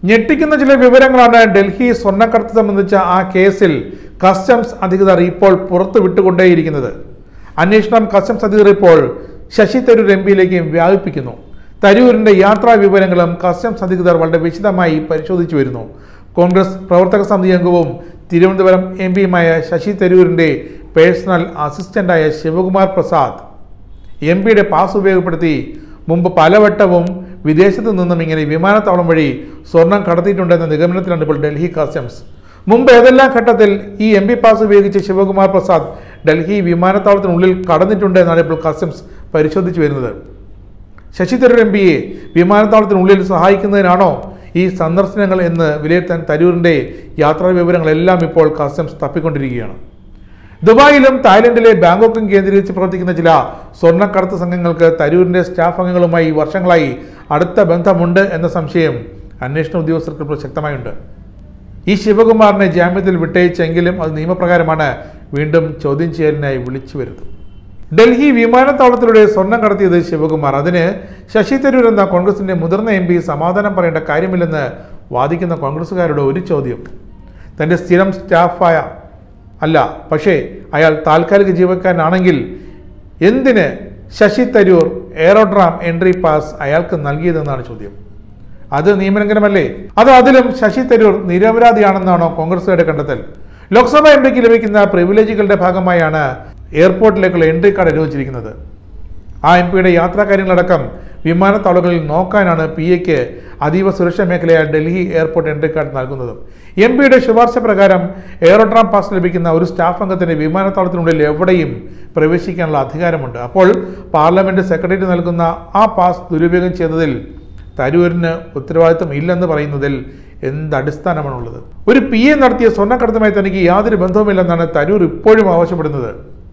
ഞെട്ടിക്കുന്ന ചില വിവരങ്ങളാണ് ഡൽഹി സ്വർണ്ണക്കടത്ത് സംബന്ധിച്ച ആ കേസിൽ കസ്റ്റംസ് അധികൃതർ ഇപ്പോൾ പുറത്തു വിട്ടുകൊണ്ടേയിരിക്കുന്നത് അന്വേഷണം കസ്റ്റംസ് അധികൃതർ ഇപ്പോൾ ശശി തരൂർ എം പിയിലേക്ക് വ്യാപിപ്പിക്കുന്നു തരൂരിന്റെ യാത്രാ വിവരങ്ങളും കസ്റ്റംസ് അധികൃതർ വളരെ വിശദമായി പരിശോധിച്ചു വരുന്നു കോൺഗ്രസ് പ്രവർത്തക സമിതി അംഗവും തിരുവനന്തപുരം എം പിയുമായ ശശി തരൂരിന്റെ പേഴ്സണൽ അസിസ്റ്റന്റായ ശിവകുമാർ പ്രസാദ് എം പിയുടെ പാസ് ഉപയോഗപ്പെടുത്തി മുമ്പ് പലവട്ടവും വിദേശത്തു നിന്നും ഇങ്ങനെ വിമാനത്താവളം വഴി സ്വർണം കടത്തിയിട്ടുണ്ടെന്ന നിഗമനത്തിലാണ് ഇപ്പോൾ ഡൽഹി കസ്റ്റംസ് മുമ്പ് ഏതെല്ലാം ഘട്ടത്തിൽ ഈ എം പി പാസ് ഉപയോഗിച്ച് ശിവകുമാർ പ്രസാദ് ഡൽഹി വിമാനത്താവളത്തിനുള്ളിൽ കടന്നിട്ടുണ്ട് എന്നാണ് ഇപ്പോൾ കസ്റ്റംസ് പരിശോധിച്ചു വരുന്നത് ശശി തരൂർ എം പിയെ വിമാനത്താവളത്തിനുള്ളിൽ സഹായിക്കുന്നതിനാണോ ഈ സന്ദർശനങ്ങൾ എന്ന് വിലയിരുത്താൻ തരൂരിൻ്റെ യാത്രാ വിവരങ്ങളെല്ലാം ഇപ്പോൾ കസ്റ്റംസ് തപ്പിക്കൊണ്ടിരിക്കുകയാണ് ദുബായിലും തായ്ലൻഡിലെ ബാങ്കോക്കും കേന്ദ്രീകരിച്ച് പ്രവർത്തിക്കുന്ന ചില സ്വർണ്ണക്കടത്ത് സംഘങ്ങൾക്ക് തരൂരിന്റെ സ്റ്റാഫ് അംഗങ്ങളുമായി വർഷങ്ങളായി അടുത്ത ബന്ധമുണ്ട് എന്ന സംശയം അന്വേഷണ ഉദ്യോഗസ്ഥർക്ക് ഇപ്പോൾ ശക്തമായുണ്ട് ഈ ശിവകുമാറിനെ ജാമ്യത്തിൽ വിട്ടയച്ചെങ്കിലും അത് നിയമപ്രകാരമാണ് വീണ്ടും ചോദ്യം ചെയ്യലിനായി വിളിച്ചു വരുന്നത് ഡൽഹി വിമാനത്താവളത്തിലൂടെ സ്വർണം കടത്തിയത് ശിവകുമാർ അതിന് ശശി തരൂർ എന്ന കോൺഗ്രസിന്റെ മുതിർന്ന എം പി സമാധാനം പറയേണ്ട കാര്യമില്ലെന്ന് വാദിക്കുന്ന കോൺഗ്രസുകാരുടെ ഒരു ചോദ്യം തന്റെ സ്ഥിരം സ്റ്റാഫായ അല്ല പക്ഷേ അയാൾ താൽക്കാലിക ജീവനക്കാരനാണെങ്കിൽ എന്തിന് Shashi Tharoor aerodrome entry pass അയാൾക്ക് നൽകിയതെന്നാണ് ചോദ്യം അത് നിയമലംഘനമല്ലേ അത് അതിലും ശശി തരൂർ നിരപരാധിയാണെന്നാണോ കോൺഗ്രസുകാരുടെ കണ്ടെത്തൽ ലോക്സഭാ എം പിക്ക് ലഭിക്കുന്ന പ്രിവിലേജുകളുടെ ഭാഗമായാണ് എയർപോർട്ടിലേക്കുള്ള എൻട്രി കാർഡ് അനുവദിച്ചിരിക്കുന്നത് ആ എം പിയുടെ യാത്രാ കാര്യങ്ങളടക്കം വിമാനത്താവളങ്ങളിൽ നോക്കാനാണ് പി എക്ക് അതീവ സുരക്ഷാ മേഖലയായ ഡൽഹി എയർപോർട്ട് എൻട്രി കാർഡ് നൽകുന്നത് എം പിയുടെ ശുപാർശ പ്രകാരം എയറോഡ്രാം പാസ് ലഭിക്കുന്ന ഒരു സ്റ്റാഫ് അംഗത്തിന് വിമാനത്താവളത്തിനുള്ളിൽ എവിടെയും പ്രവേശിക്കാനുള്ള അധികാരമുണ്ട് അപ്പോൾ പാർലമെന്റ് സെക്രട്ടറി നൽകുന്ന ആ പാസ് ദുരുപയോഗം ചെയ്തതിൽ തരൂരിന് ഉത്തരവാദിത്വം ഇല്ലെന്ന് പറയുന്നതിൽ എന്ത് അടിസ്ഥാനമാണുള്ളത് ഒരു പി എ നടത്തിയ സ്വർണ്ണക്കടത്തുമായി തനിക്ക് യാതൊരു ബന്ധവുമില്ലെന്നാണ് തരൂർ ഇപ്പോഴും ആവശ്യപ്പെടുന്നത്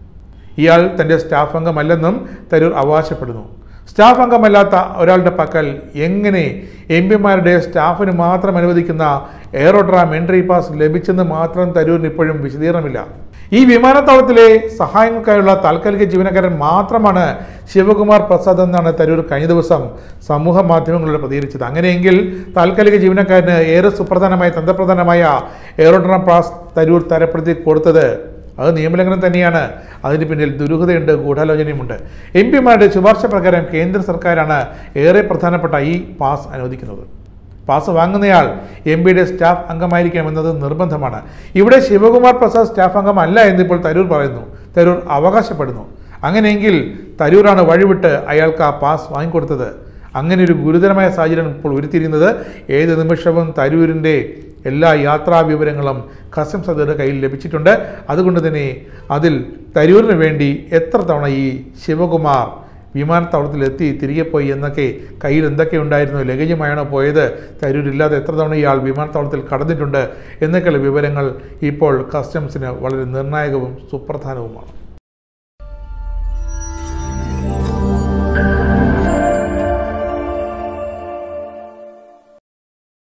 ഇയാൾ തൻ്റെ സ്റ്റാഫ് അംഗമല്ലെന്നും തരൂർ അവകാശപ്പെടുന്നു സ്റ്റാഫ് അംഗമല്ലാത്ത ഒരാളുടെ പക്കൽ എങ്ങനെ എം പിമാരുടെ സ്റ്റാഫിന് മാത്രം അനുവദിക്കുന്ന എയറോഡ്രാം എൻട്രി പാസ് ലഭിച്ചെന്ന് മാത്രം തരൂരിന് ഇപ്പോഴും വിശദീകരണമില്ല ഈ വിമാനത്താവളത്തിലെ സഹായങ്ങൾക്കായുള്ള താൽക്കാലിക ജീവനക്കാരൻ മാത്രമാണ് ശിവകുമാർ പ്രസാദ് എന്നാണ് തരൂർ കഴിഞ്ഞ ദിവസം സമൂഹ മാധ്യമങ്ങളിലൂടെ പ്രതികരിച്ചത് അങ്ങനെയെങ്കിൽ താൽക്കാലിക ജീവനക്കാരന് ഏറെ സുപ്രധാനമായ തന്ത്രപ്രധാനമായ എയറോഡ്രാം പാസ് തരൂർ തരപ്പെടുത്തി കൊടുത്തത് അത് നിയമലംഘനം തന്നെയാണ് അതിന് പിന്നിൽ ദുരൂഹതയുണ്ട് ഗൂഢാലോചനയുമുണ്ട് എം പിമാരുടെ ശുപാർശ പ്രകാരം കേന്ദ്ര സർക്കാരാണ് ഏറെ പ്രധാനപ്പെട്ട ഈ പാസ് അനുവദിക്കുന്നത് പാസ് വാങ്ങുന്നയാൾ എം പിയുടെ സ്റ്റാഫ് അംഗമായിരിക്കണമെന്നത് നിർബന്ധമാണ് ഇവിടെ ശിവകുമാർ പ്രസാദ് സ്റ്റാഫ് അംഗമല്ല എന്നിപ്പോൾ തരൂർ പറയുന്നു തരൂർ അവകാശപ്പെടുന്നു അങ്ങനെയെങ്കിൽ തരൂരാണ് വഴിവിട്ട് അയാൾക്ക് ആ പാസ് വാങ്ങിക്കൊടുത്തത് അങ്ങനെ ഒരു ഗുരുതരമായ സാഹചര്യം ഇപ്പോൾ ഉരുത്തിരിയുന്നത് ഏത് നിമിഷവും തരൂരിൻ്റെ എല്ലാ യാത്രാ വിവരങ്ങളും കസ്റ്റംസ് അധികൃതരുടെ കയ്യിൽ ലഭിച്ചിട്ടുണ്ട് അതുകൊണ്ട് തന്നെ അതിൽ തരൂരിന് വേണ്ടി എത്ര തവണ ഈ ശിവകുമാർ വിമാനത്താവളത്തിൽ എത്തി തിരികെ പോയി എന്നൊക്കെ കയ്യിൽ എന്തൊക്കെ ഉണ്ടായിരുന്നു ലഗേജുമായാണോ പോയത് തരൂരില്ലാതെ എത്ര തവണ ഇയാൾ വിമാനത്താവളത്തിൽ കടന്നിട്ടുണ്ട് എന്നൊക്കെയുള്ള വിവരങ്ങൾ ഇപ്പോൾ കസ്റ്റംസിന് വളരെ നിർണായകവും സുപ്രധാനവുമാണ്